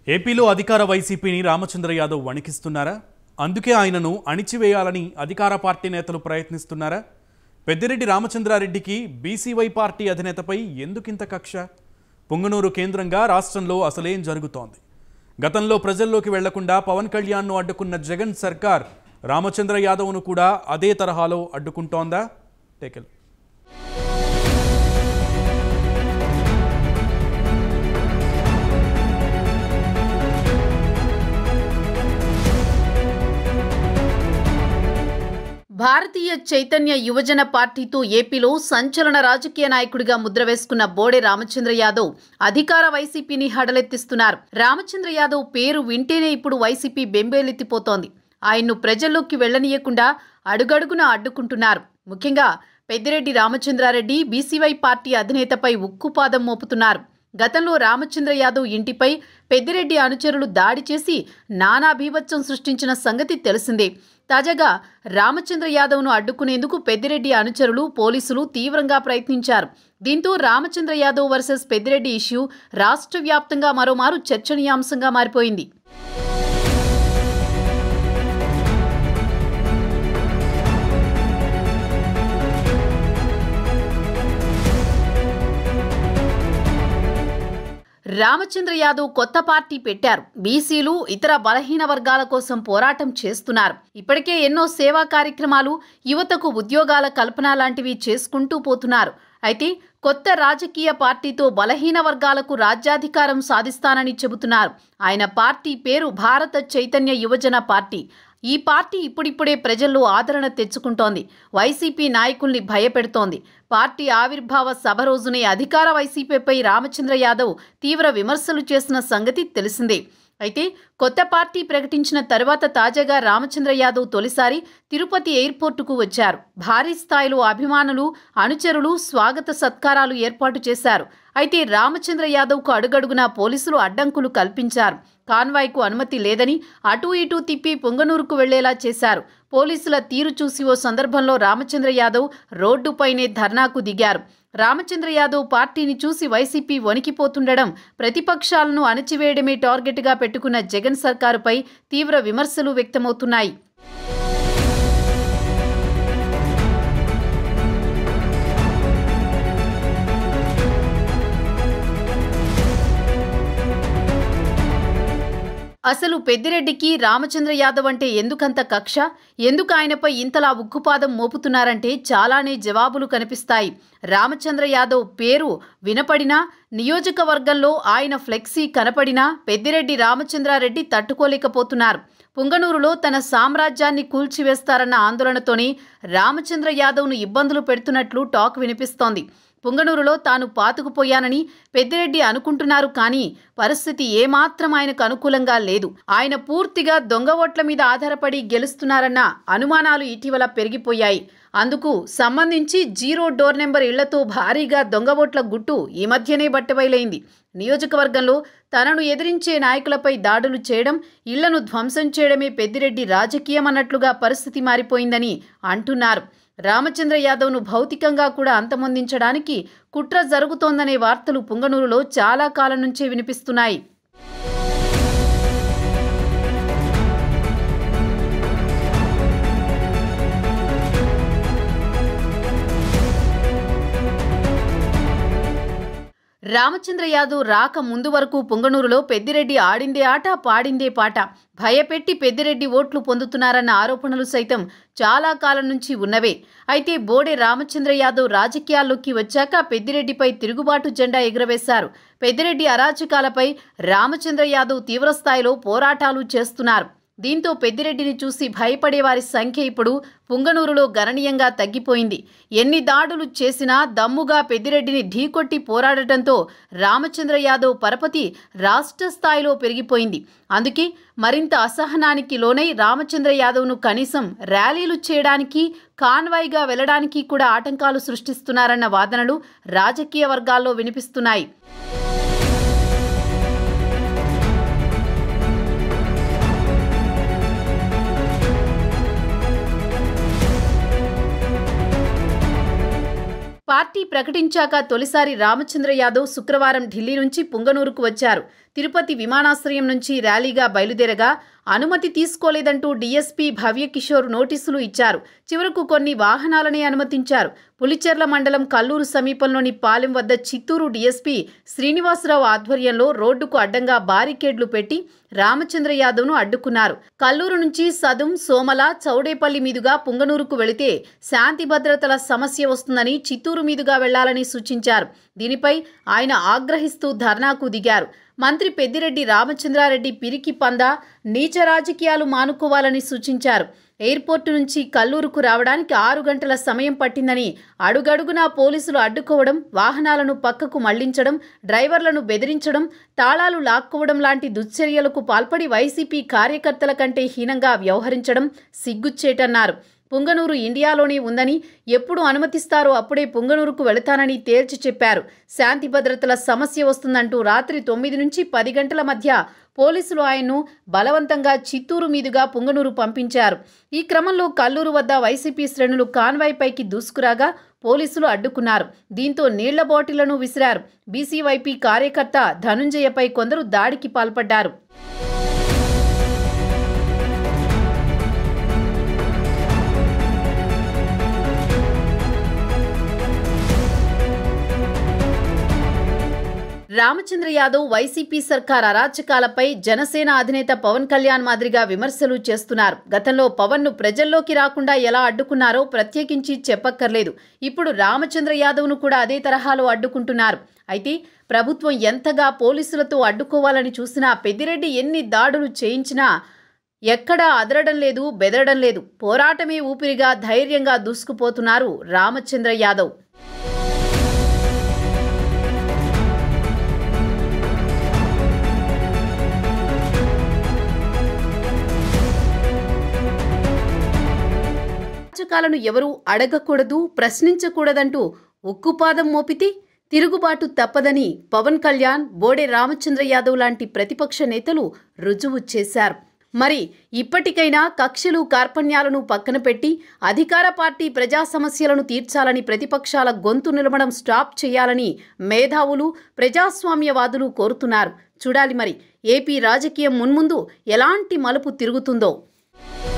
ఏపీలో అధికార వైసీపీని రామచంద్ర యాదవ్ వణికిస్తున్నారా అందుకే ఆయనను అణిచివేయాలని అధికార పార్టీ నేతలు ప్రయత్నిస్తున్నారా పెద్దిరెడ్డి రామచంద్రారెడ్డికి బీసీవై పార్టీ అధినేతపై ఎందుకింత కక్ష పుంగనూరు కేంద్రంగా రాష్ట్రంలో అసలేం జరుగుతోంది గతంలో ప్రజల్లోకి వెళ్లకుండా పవన్ కళ్యాణ్ను అడ్డుకున్న జగన్ సర్కార్ రామచంద్ర యాదవ్ను కూడా అదే తరహాలో అడ్డుకుంటోందా టేకెల్ భారతీయ చైతన్య యువజన పార్టీతో ఏపీలో సంచలన రాజకీయ నాయకుడిగా ముద్ర వేసుకున్న బోడే రామచంద్ర యాదవ్ అధికార వైసీపీని హడలెత్తిస్తున్నారు రామచంద్ర యాదవ్ పేరు వింటేనే ఇప్పుడు వైసీపీ బెంబేలెత్తిపోతోంది ఆయన్ను ప్రజల్లోకి వెళ్లనీయకుండా అడుగడుగున అడ్డుకుంటున్నారు ముఖ్యంగా పెద్దిరెడ్డి రామచంద్రారెడ్డి బీసీవై పార్టీ అధినేతపై ఉక్కుపాదం మోపుతున్నారు గతంలో రామచంద్ర యాదవ్ ఇంటిపై పెద్దిరెడ్డి అనుచరులు దాడి చేసి నానా బీభత్సం సృష్టించిన సంగతి తెలిసిందే తాజాగా రామచంద్ర యాదవ్ను అడ్డుకునేందుకు పెద్దిరెడ్డి అనుచరులు పోలీసులు తీవ్రంగా ప్రయత్నించారు దీంతో రామచంద్ర యాదవ్ వర్సెస్ పెద్దిరెడ్డి ఇష్యూ రాష్ట్ర వ్యాప్తంగా మరోమారు చర్చనీయాంశంగా మారిపోయింది రామచంద్ర యాదవ్ కొత్త పార్టీ పెట్టారు బీసీలు ఇతర బలహీన వర్గాల కోసం పోరాటం చేస్తున్నారు ఇప్పటికే ఎన్నో సేవా కార్యక్రమాలు యువతకు ఉద్యోగాల కల్పన లాంటివి చేసుకుంటూ పోతున్నారు అయితే కొత్త రాజకీయ పార్టీతో బలహీన వర్గాలకు రాజ్యాధికారం సాధిస్తానని చెబుతున్నారు ఆయన పార్టీ పేరు భారత చైతన్య యువజన పార్టీ ఈ పార్టీ ఇప్పుడిప్పుడే ప్రజల్లో ఆదరణ తెచ్చుకుంటోంది వైసీపీ నాయకుల్ని భయపెడుతోంది పార్టీ ఆవిర్భావ సభ రోజునే అధికార వైసీపీపై రామచంద్ర యాదవ్ తీవ్ర విమర్శలు చేసిన సంగతి తెలిసిందే అయితే కొత్త పార్టీ ప్రకటించిన తర్వాత తాజాగా రామచంద్ర యాదవ్ తొలిసారి తిరుపతి ఎయిర్పోర్టుకు వచ్చారు భారీ స్థాయిలో అభిమానులు అనుచరులు స్వాగత సత్కారాలు ఏర్పాటు చేశారు అయితే రామచంద్ర యాదవ్కు అడుగడుగునా పోలీసులు అడ్డంకులు కల్పించారు కాన్వాయ్కు అనుమతి లేదని అటూ ఇటూ తిప్పి పొంగనూరుకు వెళ్లేలా చేశారు పోలీసుల తీరు చూసి ఓ సందర్భంలో రామచంద్ర యాదవ్ రోడ్డుపైనే ధర్నాకు దిగారు రామచంద్ర యాదవ్ పార్టీని చూసి వైసీపీ వణికిపోతుండడం ప్రతిపక్షాలను అణచివేయడమే టార్గెట్గా పెట్టుకున్న జగన్ సర్కారుపై తీవ్ర విమర్శలు వ్యక్తమవుతున్నాయి అసలు పెద్దిరెడ్డికి రామచంద్ర యాదవ్ అంటే ఎందుకంత కక్ష ఎందుకు ఆయనపై ఇంతలా ఉక్కుపాదం మోపుతున్నారంటే చాలానే జవాబులు కనిపిస్తాయి రామచంద్ర యాదవ్ పేరు వినపడినా నియోజకవర్గంలో ఆయన ఫ్లెక్సీ కనపడినా పెద్దిరెడ్డి రామచంద్రారెడ్డి తట్టుకోలేకపోతున్నారు పుంగనూరులో తన సామ్రాజ్యాన్ని కూల్చివేస్తారన్న ఆందోళనతోనే రామచంద్ర యాదవ్ను ఇబ్బందులు పెడుతున్నట్లు టాక్ వినిపిస్తోంది పుంగనూరులో తాను పాతుకుపోయానని పెద్దిరెడ్డి అనుకుంటున్నారు కానీ పరిస్థితి ఏమాత్రం ఆయనకు అనుకూలంగా లేదు ఆయన పూర్తిగా దొంగ ఓట్ల మీద ఆధారపడి గెలుస్తున్నారన్న అనుమానాలు ఇటీవల పెరిగిపోయాయి అందుకు సంబంధించి జీరో డోర్ నెంబర్ ఇళ్లతో భారీగా దొంగ ఓట్ల గుట్టు ఈ మధ్యనే బట్టబయలైంది నియోజకవర్గంలో తనను ఎదిరించే నాయకులపై దాడులు చేయడం ఇళ్లను ధ్వంసం చేయడమే పెద్దిరెడ్డి రాజకీయం అన్నట్లుగా పరిస్థితి మారిపోయిందని అంటున్నారు రామచంద్ర యాదవ్ను భౌతికంగా కూడా అంతమొందించడానికి కుట్ర జరుగుతోందనే వార్తలు పుంగనూరులో చాలా కాలం నుంచే వినిపిస్తున్నాయి రామచంద్ర యాదవ్ రాక ముందు వరకు పుంగనూరులో పెద్దిరెడ్డి ఆడిందే ఆట పాడిందే పాట భయపెట్టి పెద్దిరెడ్డి ఓట్లు పొందుతున్నారన్న ఆరోపణలు సైతం చాలా కాలం నుంచి ఉన్నవే అయితే బోడే రామచంద్ర యాదవ్ రాజకీయాల్లోకి వచ్చాక పెద్దిరెడ్డిపై తిరుగుబాటు జెండా ఎగురవేశారు పెద్దిరెడ్డి అరాచకాలపై రామచంద్ర యాదవ్ తీవ్రస్థాయిలో పోరాటాలు చేస్తున్నారు దీంతో పెద్దిరెడ్డిని చూసి భయపడే వారి సంఖ్య ఇప్పుడు పుంగనూరులో గణనీయంగా తగ్గిపోయింది ఎన్ని దాడులు చేసినా దమ్ముగా పెద్దిరెడ్డిని ఢీకొట్టి పోరాడటంతో రామచంద్ర యాదవ్ పరపతి రాష్ట్ర స్థాయిలో పెరిగిపోయింది అందుకే మరింత అసహనానికి లోనై రామచంద్ర యాదవ్ను కనీసం ర్యాలీలు చేయడానికి కాన్వాయ్గా వెళ్లడానికి కూడా ఆటంకాలు సృష్టిస్తున్నారన్న వాదనలు రాజకీయ వర్గాల్లో వినిపిస్తున్నాయి పార్టీ ప్రకటించాక తొలిసారి రామచంద్ర యాదవ్ శుక్రవారం ఢిల్లీ నుంచి పుంగనూరుకు వచ్చారు తిరుపతి విమానాశ్రయం నుంచి ర్యాలీగా బయలుదేరగా అనుమతి తీసుకోలేదంటూ డీఎస్పీ భవ్యకిషోర్ నోటీసులు ఇచ్చారు చివరకు కొన్ని వాహనాలనే అనుమతించారు పులిచెర్ల మండలం కల్లూరు సమీపంలోని పాలెం వద్ద చిత్తూరు డీఎస్పీ శ్రీనివాసరావు ఆధ్వర్యంలో రోడ్డుకు అడ్డంగా బారికేడ్లు పెట్టి రామచంద్ర యాదవ్ను అడ్డుకున్నారు కల్లూరు నుంచి సదుం సోమల చౌడేపల్లి మీదుగా పుంగనూరుకు వెళితే శాంతి భద్రతల సమస్య వస్తుందని చిత్తూరు మీదుగా వెళ్లాలని సూచించారు దీనిపై ఆయన ఆగ్రహిస్తూ ధర్నాకు దిగారు మంత్రి పెద్దిరెడ్డి రామచంద్రారెడ్డి పిరికి పంద నీచ రాజకీయాలు మానుకోవాలని సూచించారు ఎయిర్పోర్టు నుంచి కల్లూరుకు రావడానికి ఆరు గంటల సమయం పట్టిందని అడుగడుగునా పోలీసులు అడ్డుకోవడం వాహనాలను పక్కకు మళ్లించడం డ్రైవర్లను బెదిరించడం తాళాలు లాక్కోవడం లాంటి దుశ్చర్యలకు పాల్పడి వైసీపీ కార్యకర్తల కంటే హీనంగా వ్యవహరించడం సిగ్గుచ్చేటన్నారు పుంగనూరు ఇండియాలోనే ఉందని ఎప్పుడు అనుమతిస్తారో అప్పుడే పుంగనూరుకు వెళతానని తేల్చి చెప్పారు శాంతి భద్రతల సమస్య వస్తుందంటూ రాత్రి తొమ్మిది నుంచి పది గంటల మధ్య పోలీసులు ఆయన్ను బలవంతంగా చిత్తూరు మీదుగా పుంగనూరు పంపించారు ఈ క్రమంలో కల్లూరు వద్ద వైసీపీ శ్రేణులు కాన్వాయ్ పైకి దూసుకురాగా పోలీసులు అడ్డుకున్నారు దీంతో నీళ్ల బాటిళ్లను విసిరారు బీసీవైపీ కార్యకర్త ధనుంజయపై కొందరు దాడికి పాల్పడ్డారు రామచంద్ర యాదవ్ వైసీపీ సర్కార్ అరాచకాలపై జనసేన అధినేత పవన్ కళ్యాణ్ మాదిరిగా విమర్శలు చేస్తున్నారు గతంలో పవన్ ను ప్రజల్లోకి రాకుండా ఎలా అడ్డుకున్నారో ప్రత్యేకించి చెప్పక్కర్లేదు ఇప్పుడు రామచంద్ర యాదవ్ను కూడా అదే తరహాలో అడ్డుకుంటున్నారు అయితే ప్రభుత్వం ఎంతగా పోలీసులతో అడ్డుకోవాలని చూసినా పెద్దిరెడ్డి ఎన్ని దాడులు చేయించినా ఎక్కడా అదరడం లేదు బెదరడం లేదు పోరాటమే ఊపిరిగా ధైర్యంగా దూసుకుపోతున్నారు రామచంద్ర యాదవ్ అరాచకాలను ఎవరూ అడగకూడదు ప్రశ్నించకూడదంటూ ఉక్కుపాదం మోపితే తిరుగుబాటు తప్పదని పవన్ కళ్యాణ్ బోడే రామచంద్ర యాదవ్ లాంటి ప్రతిపక్ష నేతలు రుజువు చేశారు మరి ఇప్పటికైనా కక్షలు కార్పణ్యాలను పక్కన పెట్టి అధికార పార్టీ ప్రజా సమస్యలను తీర్చాలని ప్రతిపక్షాల గొంతు నిలవడం స్టాప్ చేయాలని మేధావులు ప్రజాస్వామ్యవాదులు కోరుతున్నారు చూడాలి మరి ఏపీ రాజకీయం మున్ముందు ఎలాంటి మలుపు తిరుగుతుందో